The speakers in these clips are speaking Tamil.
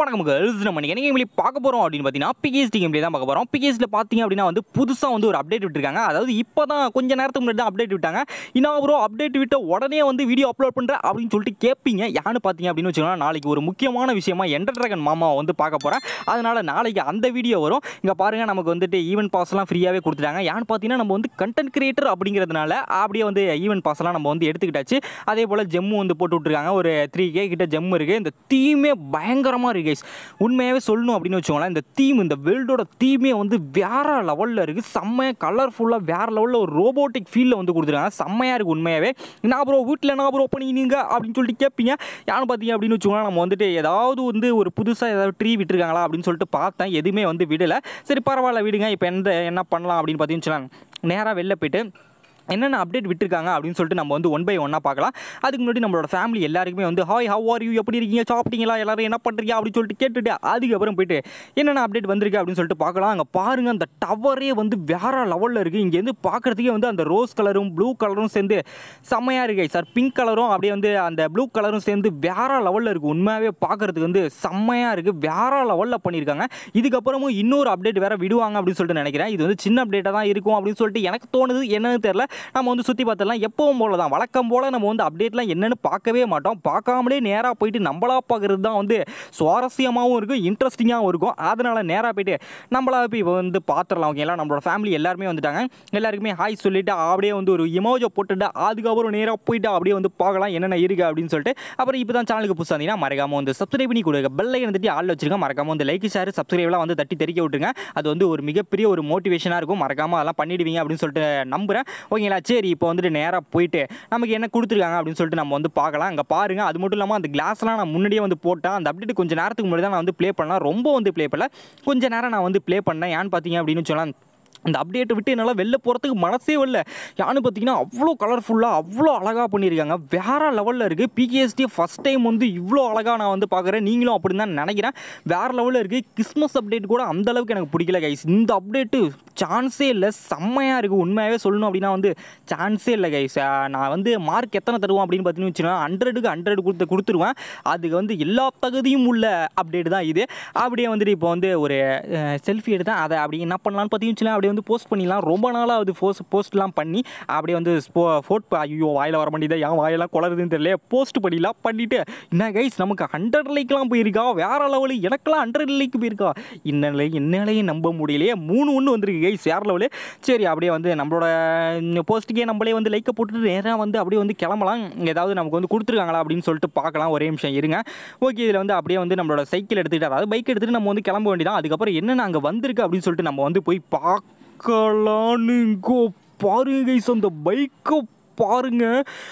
வணக்கம் கேர்ள்ஸ் நம்ம இன்னைக்கு என்ன கேம் பார்க்க போகிறோம் அப்படின்னு பார்த்தீங்கன்னா பிகேஎஸ்டி கேம்லேயே தான் பார்க்க போகிறோம் பிகேஎஸ்டில் பார்த்தீங்க அப்படின்னா வந்து புதுசாக வந்து ஒரு அப்டேட் விட்டுருக்காங்க அதாவது இப்போ தான் கொஞ்ச நேரத்துக்கு முன்னாடி தான் அப்டேட் விட்டாங்க இன்னும் ப்ரோ அப்டேட் விட்ட உடனே வந்து வீடியோ அப்லோட் பண்ணுறேன் அப்படின்னு சொல்லிட்டு கேட்பீங்க யான்னு பார்த்தீங்க அப்படின்னு வச்சுக்கோங்க நாளைக்கு ஒரு முக்கியமான விஷயமா என்டர் ட்ராகன் மாமாவை வந்து பார்க்க போகிறேன் அதனால் நாளைக்கு அந்த வீடியோ வரும் இங்கே பாருங்கள் நமக்கு வந்துட்டு ஈவென்ட் பாஸ்லாம் ஃப்ரீயாகவே கொடுத்துட்டாங்க யான்னு பார்த்தீங்கன்னா நம்ம வந்து கண்டென்ட் கிரியேட்டர் அப்படிங்கிறதுனால அப்படியே வந்து ஈவென்ட் பாஸ்லாம் நம்ம வந்து எடுத்துக்கிட்டாச்சு அதே போல் ஜெம்மு வந்து போட்டு விட்ருக்காங்க ஒரு த்ரீ கே கிட்ட ஜெம்மு இருக்குது இந்த தீமே பயங்கரமாக இருக்குது கைஸ் உண்மையாகவே சொல்லணும் அப்படின்னு வச்சுக்கோங்களேன் இந்த தீம் இந்த வேர்ல்டோட தீமே வந்து வேற லெவலில் இருக்குது செம்மையாக கலர்ஃபுல்லாக வேற லெவலில் ஒரு ரோபோட்டிக் ஃபீலில் வந்து கொடுத்துருக்காங்க செம்மையாக இருக்குது உண்மையாகவே நான் ப்ரோ வீட்டில் என்ன ப்ரோ பண்ணினீங்க அப்படின்னு சொல்லிட்டு கேட்பீங்க யாரும் பார்த்தீங்க அப்படின்னு வச்சுக்கோங்களேன் நம்ம வந்துட்டு ஏதாவது வந்து ஒரு புதுசாக ஏதாவது ட்ரீ விட்டுருக்காங்களா அப்படின்னு சொல்லிட்டு பார்த்தேன் எதுவுமே வந்து விடலை சரி பரவாயில்ல விடுங்க இப்போ எந்த என்ன பண்ணலாம் அப்படின்னு பார்த்தீங்கன்னு வச்சுக்கோங்க நேராக வெளில போயிட்டு என்னென்ன அப்டேட் விட்டுருக்காங்க அப்படின்னு சொல்லிட்டு நம்ம வந்து ஒன் பை ஒன்னாக பார்க்கலாம் அதுக்கு முன்னாடி நம்மளோட ஃபேமிலி எல்லாருக்குமே வந்து ஹாய் ஹவ் ஆர் யூ எப்படி இருக்கீங்க சாப்பிட்டீங்களா எல்லாரும் என்ன பண்ணுறீங்க அப்படின்னு சொல்லிட்டு கேட்டுட்டு அதுக்கப்புறம் போயிட்டு என்னென்ன அப்டேட் வந்திருக்கு அப்படின்னு சொல்லிட்டு பார்க்கலாம் அங்கே பாருங்கள் அந்த டவரே வந்து வேற லெவலில் இருக்குது இங்கேருந்து பார்க்குறதுக்கே வந்து அந்த ரோஸ் கலரும் ப்ளூ கலரும் சேர்ந்து செம்மையாக இருக்கு சார் பிங்க் கலரும் அப்படியே வந்து அந்த ப்ளூ கலரும் சேர்ந்து வேற லெவலில் இருக்குது உண்மையாகவே பார்க்குறதுக்கு வந்து செம்மையாக இருக்குது வேற லெவலில் பண்ணியிருக்காங்க இதுக்கப்புறமும் இன்னொரு அப்டேட் வேற விடுவாங்க அப்படின்னு சொல்லிட்டு நினைக்கிறேன் இது வந்து சின்ன அப்டேட்டாக தான் இருக்கும் அப்படின்னு சொல்லிட்டு எனக்கு தோணுது என்னன்னு தெரியல நம்ம வந்து சுற்றி பார்த்தலாம் எப்பவும் போல தான் வழக்கம் போல் நம்ம வந்து அப்டேட்லாம் என்னென்னு பார்க்கவே மாட்டோம் பார்க்காமலே நேராக போயிட்டு நம்மளா பார்க்குறது தான் வந்து சுவாரஸ்யமாகவும் இருக்கும் இன்ட்ரெஸ்டிங்காகவும் இருக்கும் அதனால் நேராக போயிட்டு நம்மளா போய் இப்போ வந்து பார்த்துடலாம் ஓகேங்களா நம்மளோட ஃபேமிலி எல்லாருமே வந்துட்டாங்க எல்லாருக்குமே ஹாய் சொல்லிவிட்டு அப்படியே வந்து ஒரு இமோஜை போட்டுட்டு அதுக்கப்புறம் நேராக போயிட்டு அப்படியே வந்து பார்க்கலாம் என்னென்ன இருக்குது அப்படின்னு சொல்லிட்டு அப்புறம் இப்போ தான் சேனலுக்கு புதுசாக இருந்தீங்கன்னா மறக்காமல் வந்து சப்ஸ்கிரைப் பண்ணி கொடுங்க பெல்லை தட்டி ஆள் வச்சிருங்க மறக்காமல் வந்து லைக் ஷேர் சப்ஸ்கிரைப்லாம் வந்து தட்டி தெரிக்க விட்டுருங்க அது வந்து ஒரு மிகப்பெரிய ஒரு மோட்டிவேஷனாக இருக்கும் மறக்காமல் அதெல்லாம் பண்ணிடுவீங்க அப்படின்னு சொல்லிட்டு நம்புகிறேன் ஓகேங்களா சரி இப்போ வந்துட்டு நேராக போயிட்டு நமக்கு என்ன கொடுத்துருக்காங்க அப்படின்னு சொல்லிட்டு நம்ம வந்து பார்க்கலாம் அங்கே பாருங்கள் அது மட்டும் இல்லாமல் அந்த கிளாஸ்லாம் நான் முன்னாடியே வந்து போட்டேன் அந்த அப்டேட் கொஞ்சம் நேரத்துக்கு முன்னாடி தான் நான் வந்து ப்ளே பண்ணலாம் ரொம்ப வந்து ப்ளே பண்ணல கொஞ்சம் நேரம் நான் வந்து ப்ளே பண்ணேன் ஏன்னு பார்த்தீங்க அப்படின்னு சொல்லலாம் அந்த அப்டேட்டை விட்டு என்னால் வெளில போகிறதுக்கு மனசே வரல யான்னு பார்த்தீங்கன்னா அவ்வளோ கலர்ஃபுல்லாக அவ்வளோ அழகாக பண்ணியிருக்காங்க வேறு லெவலில் இருக்குது பிகேஎஸ்டி ஃபஸ்ட் டைம் வந்து இவ்வளோ அழகாக நான் வந்து பார்க்குறேன் நீங்களும் அப்படி தான் நினைக்கிறேன் வேறு லெவலில் இருக்குது கிறிஸ்மஸ் அப்டேட் கூட அந்த அளவுக்கு எனக்கு பிடிக்கல கைஸ் இந்த அப்டேட்டு சான்ஸே இல்லை செம்மையாக இருக்குது உண்மையாகவே சொல்லணும் அப்படின்னா வந்து சான்ஸே இல்லை கைஸ் நான் வந்து மார்க் எத்தனை தருவோம் அப்படின்னு பார்த்தீங்கன்னு வச்சுக்கோங்க ஹண்ட்ரடுக்கு ஹண்ட்ரட் கொடுத்து கொடுத்துருவேன் அதுக்கு வந்து எல்லா தகுதியும் உள்ள அப்டேட் தான் இது அப்படியே வந்துட்டு இப்போ வந்து ஒரு செல்ஃபி எடுத்தேன் அதை அப்படி என்ன பண்ணலான்னு பார்த்தீங்கன்னு வச்சுக்கோங்க அப்படியே வந்து போஸ்ட் பண்ணிடலாம் ரொம்ப நாளாக அது போஸ்ட் போஸ்ட்லாம் பண்ணி அப்படியே வந்து ஸ்போ ஃபோட் ஐயோ வாயில் வர மாட்டேங்குது ஏன் வாயெல்லாம் குளருதுன்னு தெரியல போஸ்ட் பண்ணிடலாம் பண்ணிவிட்டு என்ன கைஸ் நமக்கு ஹண்ட்ரட் லைக்லாம் போயிருக்கா வேறு லெவலு எனக்கெல்லாம் ஹண்ட்ரட் லைக் போயிருக்கா இன்னலை என்னாலேயே நம்ப முடியலையே மூணு ஒன்று வந்திருக்கு கைஸ் வேறு லெவலு சரி அப்படியே வந்து நம்மளோட போஸ்ட்டுக்கே நம்மளே வந்து லைக்கை போட்டுட்டு நேராக வந்து அப்படியே வந்து கிளம்பலாம் ஏதாவது நமக்கு வந்து கொடுத்துருக்காங்களா அப்படின்னு சொல்லிட்டு பார்க்கலாம் ஒரே நிமிஷம் இருங்க ஓகே இதில் வந்து அப்படியே வந்து நம்மளோட சைக்கிள் எடுத்துக்கிட்டு அதாவது பைக் எடுத்துகிட்டு நம்ம வந்து கிளம்ப வேண்டியதான் அதுக்கப்புறம் என்னென்ன அங்கே வந்திருக்கு அப்படின்னு சொல்லிட்டு நம்ம வந்து போய் பார்க்கலான்னு இங்கோ பாருங்க கைஸ் அந்த பைக்கை பாருங்க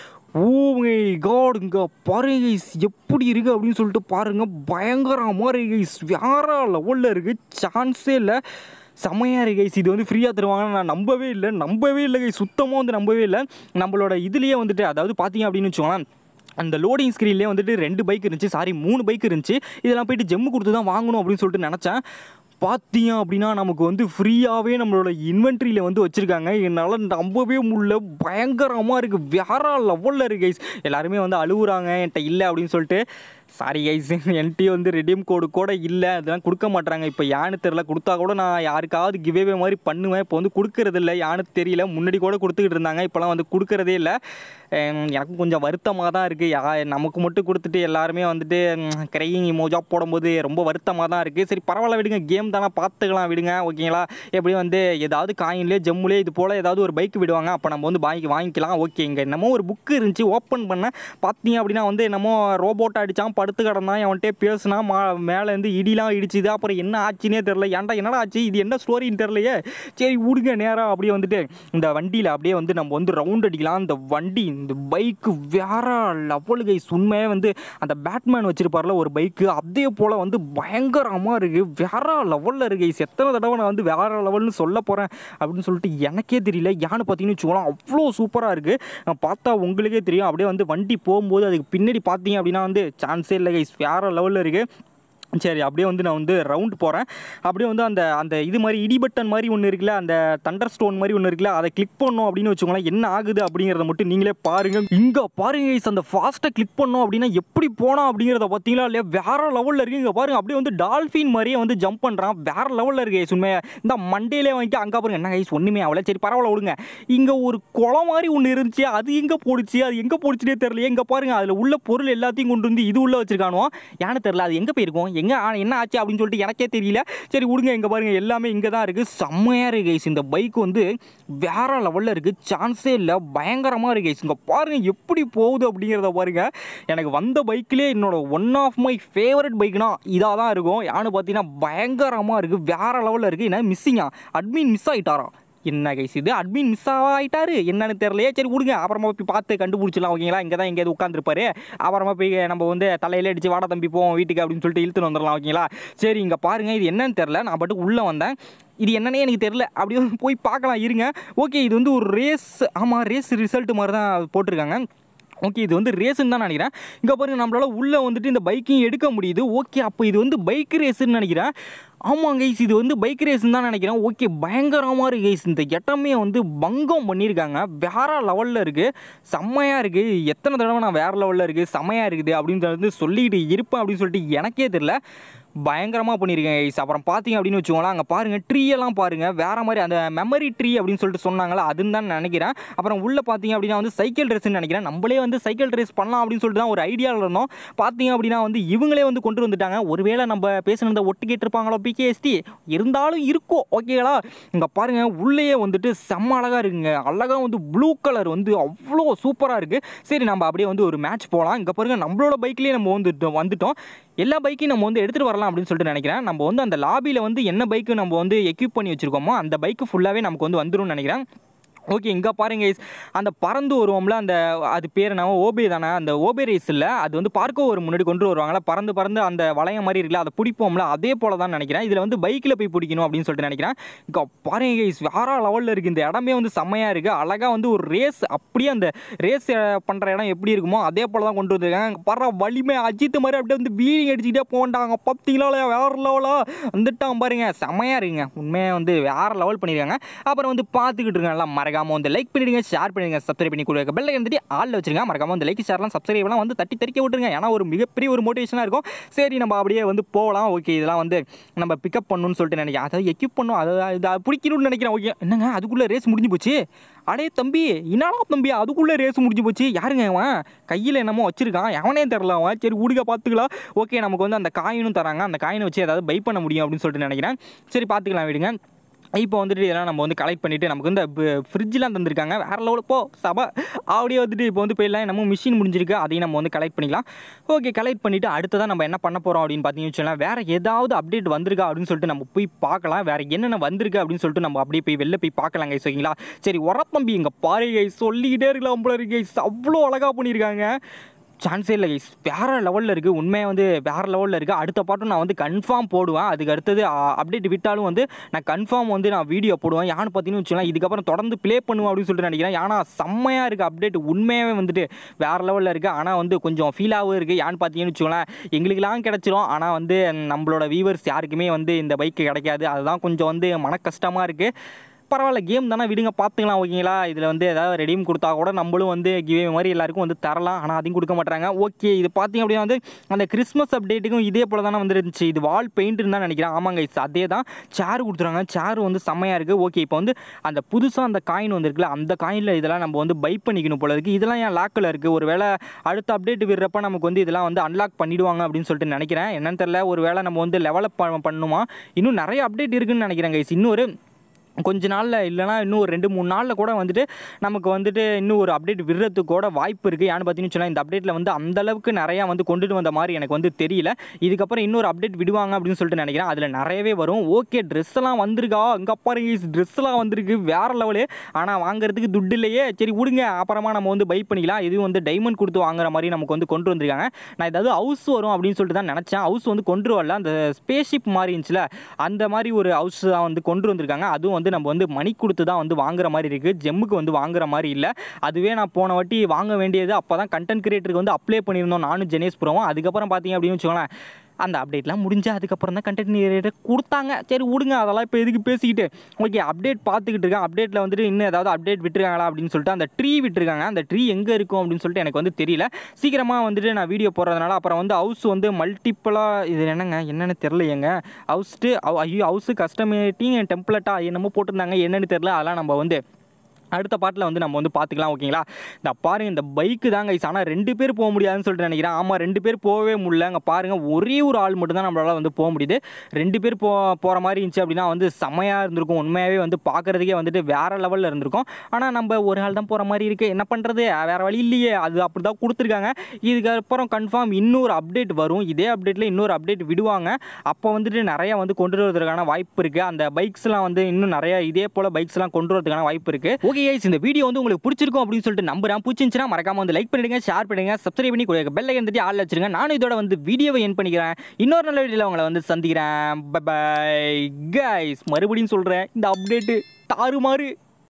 ஓ மை காட் இங்கே பாருங்க கைஸ் எப்படி இருக்குது அப்படின்னு சொல்லிட்டு பாருங்கள் பயங்கரமாக இருக்கு கைஸ் வேற லெவலில் இருக்குது சான்ஸே இல்லை செமையாக இருக்கு கைஸ் இது வந்து ஃப்ரீயாக தருவாங்கன்னு நான் நம்பவே இல்லை நம்பவே இல்லை கைஸ் சுத்தமாக வந்து நம்பவே இல்லை நம்மளோட இதுலேயே வந்துட்டு அதாவது பார்த்தீங்க அப்படின்னு வச்சுக்கோங்களேன் அந்த லோடிங் ஸ்க்ரீன்லேயே வந்துட்டு ரெண்டு பைக் இருந்துச்சு சாரி மூணு பைக் இருந்துச்சு இதெல்லாம் போயிட்டு ஜெம்மு கொடுத்து தான் வாங்கணும் அப்படின்னு சொல்லிட்டு நினச்சேன் பார்த்தீங்க அப்படின்னா நமக்கு வந்து ஃப்ரீயாகவே நம்மளோட இன்வென்ட்ரியில் வந்து வச்சுருக்காங்க என்னால் நம்பவே முடியல பயங்கரமாக இருக்குது வேற லெவலில் இருக்குது கைஸ் எல்லாருமே வந்து அழுகுறாங்க என்கிட்ட இல்லை அப்படின்னு சொல்லிட்டு சாரி கைஸ் என்கிட்ட வந்து ரெடீம் கோடு கூட இல்லை அதெல்லாம் கொடுக்க மாட்டாங்க இப்போ யானு தெரில கொடுத்தா கூட நான் யாருக்காவது கிவேவே மாதிரி பண்ணுவேன் இப்போ வந்து கொடுக்கறது இல்லை யானு தெரியல முன்னாடி கூட கொடுத்துக்கிட்டு இருந்தாங்க இப்போலாம் வந்து கொடுக்கறதே இல்லை எனக்கும் கொஞ்சம் வருத்தமாக தான் இருக்குது யா நமக்கு மட்டும் கொடுத்துட்டு எல்லாருமே வந்துட்டு கிரையிங் இமோஜாக போடும்போது ரொம்ப வருத்தமாக தான் இருக்குது சரி பரவாயில்ல விடுங்க கேம் தானே பார்த்துக்கலாம் விடுங்க ஓகேங்களா எப்படி வந்து ஏதாவது காயின்லேயே ஜம்முலேயே இது போல் ஏதாவது ஒரு பைக் விடுவாங்க அப்போ நம்ம வந்து வாங்கி வாங்கிக்கலாம் ஓகே இங்கே என்னமோ ஒரு புக்கு இருந்துச்சு ஓப்பன் பண்ணேன் பார்த்தீங்க அப்படின்னா வந்து என்னமோ ரோபோட் அடித்தான் படுத்து கிடந்தான் அவன்கிட்ட பேசுனா மா மேலேருந்து இடிலாம் இடிச்சுது அப்புறம் என்ன ஆச்சுன்னே தெரில ஏன்டா என்னடா ஆச்சு இது என்ன ஸ்டோரின்னு தெரிலையே சரி விடுங்க நேராக அப்படியே வந்துட்டு இந்த வண்டியில் அப்படியே வந்து நம்ம வந்து ரவுண்ட் அடிக்கலாம் இந்த வண்டி இந்த பைக்கு வேற லெவலு கைஸ் உண்மையே வந்து அந்த பேட்மேன் வச்சிருப்பார்ல ஒரு பைக்கு அதே போல் வந்து பயங்கரமாக இருக்குது வேற லெவலில் இருக்கு கைஸ் எத்தனை தடவை நான் வந்து வேற லெவல்னு சொல்ல போகிறேன் அப்படின்னு சொல்லிட்டு எனக்கே தெரியல ஏன்னு பார்த்தீங்கன்னு வச்சுக்கோங்களேன் அவ்வளோ சூப்பராக இருக்குது பார்த்தா உங்களுக்கே தெரியும் அப்படியே வந்து வண்டி போகும்போது அதுக்கு பின்னாடி பார்த்தீங்க அப்படின்னா வந்து சான்ஸே இல்லை கைஸ் வேற லெவலில் இருக்குது சரி அப்படியே வந்து நான் வந்து ரவுண்ட் போகிறேன் அப்படியே வந்து அந்த அந்த இது மாதிரி இடிபட்டன் மாதிரி ஒன்று இருக்குல்ல அந்த தண்டர் ஸ்டோன் மாதிரி ஒன்று இருக்குல்ல அதை கிளிக் பண்ணோம் அப்படின்னு வச்சுக்கோங்களேன் என்ன ஆகுது அப்படிங்கிறத மட்டும் நீங்களே பாருங்க இங்கே பாருங்க guys, அந்த ஃபாஸ்ட்டாக கிளிக் பண்ணோம் அப்படின்னா எப்படி போனோம் அப்படிங்கிறத பார்த்தீங்களா இல்லையா வேற லெவலில் இருக்கு இங்கே பாருங்க அப்படியே வந்து டால்ஃபின் மாதிரியே வந்து ஜம்ப் பண்ணுறான் வேற லெவலில் இருக்கு guys உண்மையாக இந்த மண்டேலே வாங்கி அங்கே பாருங்க என்ன கைஸ் ஒன்றுமே ஆகல சரி பரவாயில்ல விடுங்க இங்கே ஒரு குளம் மாதிரி ஒன்று இருந்துச்சு அது எங்கே போடுச்சு அது எங்கே போடுச்சுனே தெரியல எங்கே பாருங்க அதில் உள்ள பொருள் எல்லாத்தையும் கொண்டு வந்து இது உள்ள வச்சிருக்கானோ ஏன்னு தெரியல அது எங்கே போயிருக்கும் எங்கே என்ன ஆச்சு அப்படின்னு சொல்லிட்டு எனக்கே தெரியல சரி விடுங்க இங்கே பாருங்க எல்லாமே இங்கே தான் இருக்குது செம்மையாக இருக்கு guys. இந்த பைக் வந்து வேற லெவலில் இருக்குது சான்ஸே இல்லை பயங்கரமாக இருக்கு guys. இங்கே பாருங்க எப்படி போகுது அப்படிங்கிறத பாருங்க எனக்கு வந்த பைக்லேயே என்னோட ஒன் ஆஃப் மை ஃபேவரட் பைக்னா இதாக தான் இருக்கும் யான்னு பார்த்தீங்கன்னா பயங்கரமாக இருக்குது வேற லெவலில் இருக்குது என்ன மிஸ்ஸிங்கா அட்மின் மிஸ் ஆகிட்டாரா என்ன கைஸ் இது அட்மின் மிஸ் ஆகிட்டாரு என்னன்னு தெரியலையே சரி விடுங்க அப்புறமா போய் பார்த்து கண்டுபிடிச்சிடலாம் ஓகேங்களா இங்கே தான் எங்கேயாவது உட்காந்துருப்பாரு அப்புறமா போய் நம்ம வந்து தலையில அடிச்சு வாடா தம்பி போவோம் வீட்டுக்கு அப்படின்னு சொல்லிட்டு இழுத்துன்னு வந்துடலாம் ஓகேங்களா சரி இங்கே பாருங்க இது என்னன்னு தெரில நான் பாட்டு உள்ளே வந்தேன் இது என்னன்னே எனக்கு தெரில அப்படியே போய் பார்க்கலாம் இருங்க ஓகே இது வந்து ஒரு ரேஸ் ஆமாம் ரேஸ் ரிசல்ட் மாதிரி தான் போட்டிருக்காங்க ஓகே இது வந்து ரேஸ்ன்னு தான் நினைக்கிறேன் இங்கே பாருங்க நம்மளால உள்ளே வந்துட்டு இந்த பைக்கையும் எடுக்க முடியுது ஓகே அப்போ இது வந்து பைக் ரேஸ்ன்னு நினைக்கிறேன் ஆமாம் கைஸ் இது வந்து பைக் ரேஸ்ன்னு தான் நினைக்கிறேன் ஓகே பயங்கரமாக இருக்குது கைஸ் இந்த இடமே வந்து பங்கம் பண்ணியிருக்காங்க வேற லெவலில் இருக்குது செம்மையாக இருக்குது எத்தனை தடவை நான் வேற லெவலில் இருக்குது செம்மையாக இருக்குது அப்படின்றத வந்து சொல்லிக்கிட்டு இருப்பேன் அப்படின்னு சொல்லிட்டு எனக்கே தெரில பயங்கரமாக பண்ணியிருக்கேன் கைஸ் அப்புறம் பார்த்தீங்க அப்படின்னு வச்சுக்கோங்களேன் அங்கே பாருங்கள் ட்ரீ எல்லாம் பாருங்கள் வேறு மாதிரி அந்த மெமரி ட்ரீ அப்படின்னு சொல்லிட்டு சொன்னாங்களா அதுன்னு தான் நினைக்கிறேன் அப்புறம் உள்ளே பார்த்தீங்க அப்படின்னா வந்து சைக்கிள் ரேஸ்ன்னு நினைக்கிறேன் நம்மளே வந்து சைக்கிள் ரேஸ் பண்ணலாம் அப்படின்னு சொல்லிட்டு தான் ஒரு ஐடியாவில் இருந்தோம் பார்த்தீங்க அப்படின்னா வந்து இவங்களே வந்து கொண்டு வந்துட்டாங்க ஒருவேளை நம்ம பேசுனதை ஒட்டு கேட்டிருப்பாங்களோ பிகேஎஸ்டி இருந்தாலும் இருக்கும் ஓகேங்களா இங்கே பாருங்கள் உள்ளேயே வந்துட்டு செம்ம அழகாக இருக்குங்க அழகாக வந்து ப்ளூ கலர் வந்து அவ்வளோ சூப்பராக இருக்குது சரி நம்ம அப்படியே வந்து ஒரு மேட்ச் போகலாம் இங்கே பாருங்கள் நம்மளோட பைக்லேயே நம்ம வந்துட்டோம் வந்துட்டோம் எல்லா பைக்கையும் நம்ம வந்து எடுத்துகிட்டு வரலாம் அப்படின்னு சொல்லிட்டு நினைக்கிறேன் நம்ம வந்து அந்த லாபியில் வந்து என்ன பைக்கு நம்ம வந்து எக்யூப் பண்ணி வச்சுருக்கோமோ அந்த பைக்கு ஃபுல்லாகவே நமக்கு வந்து வந்துரும்னு நினைக்கிறேன் ஓகே இங்கே பாருங்க guys. அந்த பறந்து வருவோம்ல அந்த அது பேர் என்ன ஓபே தானே அந்த ஓபே ரேஸ் இல்லை அது வந்து பார்க்கோ ஒரு முன்னாடி கொண்டு வருவாங்களா பறந்து பறந்து அந்த வளையம் மாதிரி இருக்குல்ல அதை பிடிப்போம்ல அதே போல தான் நினைக்கிறேன் இதில் வந்து பைக்கில் போய் பிடிக்கணும் அப்படின்னு சொல்லிட்டு நினைக்கிறேன் இங்கே பாருங்க கைஸ் வேற லெவலில் இருக்குது இந்த இடமே வந்து செம்மையாக இருக்குது அழகாக வந்து ஒரு ரேஸ் அப்படியே அந்த ரேஸ் பண்ணுற இடம் எப்படி இருக்குமோ அதே போல தான் கொண்டு வந்திருக்காங்க பற வலிமை அஜித் மாதிரி அப்படியே வந்து பீடிங் அடிச்சுக்கிட்டே போண்டாங்க பார்த்தீங்களா இல்லையா வேற லெவலா வந்துட்டான் பாருங்க செம்மையாக இருக்குங்க உண்மையாக வந்து வேற லெவல் பண்ணியிருக்காங்க அப்புறம் வந்து பார்த்துக்கிட்டு இருக்காங்க எல்லாம் மறக்காம வந்து லைக் பண்ணிடுங்க ஷேர் பண்ணுங்க சப்ஸ்கிரைப் பண்ணி கொடுக்க பெல்ல இருந்துட்டு ஆளில் வச்சிருங்க மறக்காம வந்து லைக் ஷேர்லாம் சப்ஸ்கிரைப்லாம் வந்து தட்டி தறிக்க விட்டுருங்க ஏன்னா ஒரு மிகப்பெரிய ஒரு மோட்டிவேஷனாக இருக்கும் சரி நம்ம அப்படியே வந்து போகலாம் ஓகே இதெல்லாம் வந்து நம்ம பிக்கப் பண்ணணும்னு சொல்லிட்டு நினைக்கிறேன் அதாவது எக்யூப் பண்ணும் அதை இதை பிடிக்கணும்னு நினைக்கிறேன் ஓகே என்னங்க அதுக்குள்ளே ரேஸ் முடிஞ்சு போச்சு அடே தம்பி என்னடா தம்பி அதுக்குள்ளே ரேஸ் முடிஞ்சு போச்சு யாருங்க அவன் கையில் என்னமோ வச்சிருக்கான் எவனே தெரில அவன் சரி ஊடுக பார்த்துக்கலாம் ஓகே நமக்கு வந்து அந்த காயினும் தராங்க அந்த காயினை வச்சு ஏதாவது பை பண்ண முடியும் அப்படின்னு சொல்லிட்டு நினைக்கிறேன் சரி பார்த்துக்கலாம் விடுங்க இப்போ வந்துட்டு இதெல்லாம் நம்ம வந்து கலெக்ட் பண்ணிவிட்டு நமக்கு வந்து ஃப்ரிட்ஜெலாம் தந்திருக்காங்க வேறு லெவலில் போ சபா அப்படியே வந்துட்டு இப்போ வந்து போயிடலாம் நம்ம மிஷின் முடிஞ்சிருக்கு அதையும் நம்ம வந்து கலெக்ட் பண்ணிக்கலாம் ஓகே கலெக்ட் பண்ணிவிட்டு அடுத்ததான் நம்ம என்ன பண்ண போகிறோம் அப்படின்னு பார்த்தீங்கன்னு வச்சுக்கலாம் வேறு ஏதாவது அப்டேட் வந்திருக்கா அப்படின்னு சொல்லிட்டு நம்ம போய் பார்க்கலாம் வேறு என்னென்ன வந்திருக்கு அப்படின்னு சொல்லிட்டு நம்ம அப்படியே போய் வெளில போய் பார்க்கலாம் கைஸ் ஓகேங்களா சரி உரத்தம்பி இங்கே பாரு கைஸ் சொல்லிக்கிட்டே இருக்கலாம் போல இருக்கு கைஸ் அவ்வளோ அழகாக பண்ணியிருக்காங்க சான்ஸே இல்லை கைஸ் வேறு லெவலில் இருக்குது உண்மையாக வந்து வேறு லெவலில் இருக்குது அடுத்த பாட்டும் நான் வந்து கன்ஃபார்ம் போடுவேன் அதுக்கு அடுத்தது அப்டேட் விட்டாலும் வந்து நான் கன்ஃபார்ம் வந்து நான் வீடியோ போடுவேன் யான்னு பார்த்தீங்கன்னு வச்சுக்கலாம் இதுக்கப்புறம் தொடர்ந்து ப்ளே பண்ணுவேன் அப்படின்னு சொல்லிட்டு நினைக்கிறேன் ஏன்னா செம்மையாக இருக்குது அப்டேட் உண்மையாகவே வந்துட்டு வேறு லெவலில் இருக்குது ஆனால் வந்து கொஞ்சம் ஃபீலாகவும் இருக்குது யான்னு பார்த்தீங்கன்னு வச்சுக்கோங்களேன் எங்களுக்கெல்லாம் கிடச்சிரும் ஆனால் வந்து நம்மளோட வியூவர்ஸ் யாருக்குமே வந்து இந்த பைக்கு கிடைக்காது அதுதான் கொஞ்சம் வந்து மன கஷ்டமாக இருக்குது பரவாயில்ல கேம் தானே விடுங்க பார்த்துக்கலாம் ஓகேங்களா இதில் வந்து ஏதாவது ரெடியும் கொடுத்தா கூட நம்மளும் வந்து கிவே மாதிரி எல்லாருக்கும் வந்து தரலாம் ஆனால் அதையும் கொடுக்க மாட்டாங்க ஓகே இது பார்த்தீங்க அப்படின்னா வந்து அந்த கிறிஸ்மஸ் அப்டேட்டுக்கும் இதே போல் தானே வந்துருந்துச்சு இது வால் பெயிண்ட்னு தான் நினைக்கிறேன் ஆமாங்க இது அதே தான் சேர் கொடுத்துருவாங்க சேர் வந்து செம்மையாக இருக்குது ஓகே இப்போ வந்து அந்த புதுசாக அந்த காயின் வந்திருக்குல்ல அந்த காயினில் இதெல்லாம் நம்ம வந்து பை பண்ணிக்கணும் போல இருக்குது இதெல்லாம் ஏன் லாக்கில் இருக்குது ஒரு வேளை அடுத்த அப்டேட் விடுறப்ப நமக்கு வந்து இதெல்லாம் வந்து அன்லாக் பண்ணிடுவாங்க அப்படின்னு சொல்லிட்டு நினைக்கிறேன் என்னன்னு தெரியல ஒரு வேளை நம்ம வந்து லெவலப் பண்ணுமா இன்னும் நிறைய அப்டேட் இருக்குன்னு நினைக்கிறேன் கைஸ் இன்னொரு கொஞ்ச நாளில் இல்லைனா இன்னும் ஒரு ரெண்டு மூணு நாளில் கூட வந்துட்டு நமக்கு வந்துட்டு இன்னும் ஒரு அப்டேட் விடுறதுக்கு கூட வாய்ப்பு இருக்குது ஏன்னு பார்த்தீங்கன்னு சொன்னால் இந்த அப்டேட்டில் வந்து அந்த அளவுக்கு நிறையா வந்து கொண்டுட்டு வந்த மாதிரி எனக்கு வந்து தெரியல இதுக்கப்புறம் இன்னொரு அப்டேட் விடுவாங்க அப்படின்னு சொல்லிட்டு நினைக்கிறேன் அதில் நிறையவே வரும் ஓகே ட்ரெஸ் எல்லாம் வந்திருக்கா இங்கே பாருங்க ட்ரெஸ் எல்லாம் வந்திருக்கு வேறு லெவலு ஆனால் வாங்குறதுக்கு துட்டு இல்லையே சரி விடுங்க அப்புறமா நம்ம வந்து பை பண்ணிக்கலாம் இதுவும் வந்து டைமண்ட் கொடுத்து வாங்குற மாதிரி நமக்கு வந்து கொண்டு வந்திருக்காங்க நான் ஏதாவது ஹவுஸ் வரும் அப்படின்னு சொல்லிட்டு தான் நினச்சேன் ஹவுஸ் வந்து கொண்டு வரல அந்த ஸ்பேஸ்ஷிப் மாதிரி இருந்துச்சுல அந்த மாதிரி ஒரு ஹவுஸ் தான் வந்து கொண்டு வந்திருக்காங்க அதுவும் வந்து நம்ம வந்து மணி கொடுத்து தான் வந்து வாங்குற மாதிரி இருக்குது ஜெம்முக்கு வந்து வாங்குற மாதிரி இல்லை அதுவே நான் போன வாட்டி வாங்க வேண்டியது அப்போ தான் கண்டென்ட் கிரியேட்டருக்கு வந்து அப்ளை பண்ணியிருந்தோம் நானும் ஜெனேஷ் ப்ரோவும் அதுக்கப்புறம் பார்த்தீங்க அப்படின்னு வச்சுக்கோங்களேன் அந்த அப்டேட்லாம் முடிஞ்சு அதுக்கப்புறம் தான் கண்டென்ட் கிரியேட்டர் கொடுத்தாங்க சரி விடுங்க அதெல்லாம் இப்போ எதுக்கு பேசிக்கிட்டு ஓகே அப்டேட் பார்த்துக்கிட்டு இருக்கேன் அப்டேட்டில் வந்துட்டு இன்னும் ஏதாவது அப்டேட் விட்டுருக்காங்களா அப்படின்னு சொல்லிட்டு அந்த ட்ரீ விட்டுருக்காங்க அந்த ட்ரீ எங்கே இருக்கும் அப்படின்னு சொல்லிட்டு எனக்கு வந்து தெரியல சீக்கிரமாக வந்துட்டு நான் வீடியோ போடுறதுனால அப்புறம் வந்து ஹவுஸ் வந்து மல்டிப்புளாக இது என்னங்க என்னென்னு தெரிலையேங்க ஹவுஸ்ட்டு ஐயோ ஹவுஸு கஸ்டமேட்டிங் டெம்ப்ளேட்டா என்னமோ போட்டிருந்தாங்க என்னென்னு தெரில அதெல்லாம் நம்ம வந்து அடுத்த பாட்டில் வந்து நம்ம வந்து பார்த்துக்கலாம் ஓகேங்களா இந்த பாருங்க இந்த பைக்கு தாங்க ஐஸ் ஆனால் ரெண்டு பேர் போக முடியாதுன்னு சொல்லிட்டு நினைக்கிறேன் ஆமாம் ரெண்டு பேர் போகவே முடியல அங்கே பாருங்கள் ஒரே ஒரு ஆள் மட்டும் தான் நம்மளால் வந்து போக முடியுது ரெண்டு பேர் போ போகிற மாதிரி இருந்துச்சு அப்படின்னா வந்து செமையாக இருந்திருக்கும் உண்மையாகவே வந்து பார்க்குறதுக்கே வந்துட்டு வேறு லெவலில் இருந்திருக்கும் ஆனால் நம்ம ஒரு ஆள் தான் போகிற மாதிரி இருக்குது என்ன பண்ணுறது வேறு வழி இல்லையே அது அப்படி தான் கொடுத்துருக்காங்க இதுக்கப்புறம் கன்ஃபார்ம் இன்னொரு அப்டேட் வரும் இதே அப்டேட்டில் இன்னொரு அப்டேட் விடுவாங்க அப்போ வந்துட்டு நிறையா வந்து கொண்டு வரதுக்கான வாய்ப்பு இருக்குது அந்த பைக்ஸ்லாம் வந்து இன்னும் நிறையா இதே போல் பைக்ஸ்லாம் கொண்டு வரதுக்கான வாய்ப்பு இருக்குது ஓகே கைஸ் இந்த வீடியோ வந்து உங்களுக்கு பிடிச்சிருக்கும் அப்படின்னு சொல்லிட்டு நம்புறேன் பிடிச்சிருந்துச்சுன்னா மறக்காம வந்து லைக் பண்ணிடுங்க ஷேர் பண்ணுங்க சப்ஸ்கிரைப் பண்ணி கொடுங்க பெல்லை வந்துட்டு ஆள் வச்சிருங்க நானும் இதோட வந்து வீடியோவை என் பண்ணிக்கிறேன் இன்னொரு நல்ல வீடியோவில் உங்களை வந்து சந்திக்கிறேன் பை கைஸ் மறுபடியும் சொல்கிறேன் இந்த அப்டேட்டு தாறுமாறு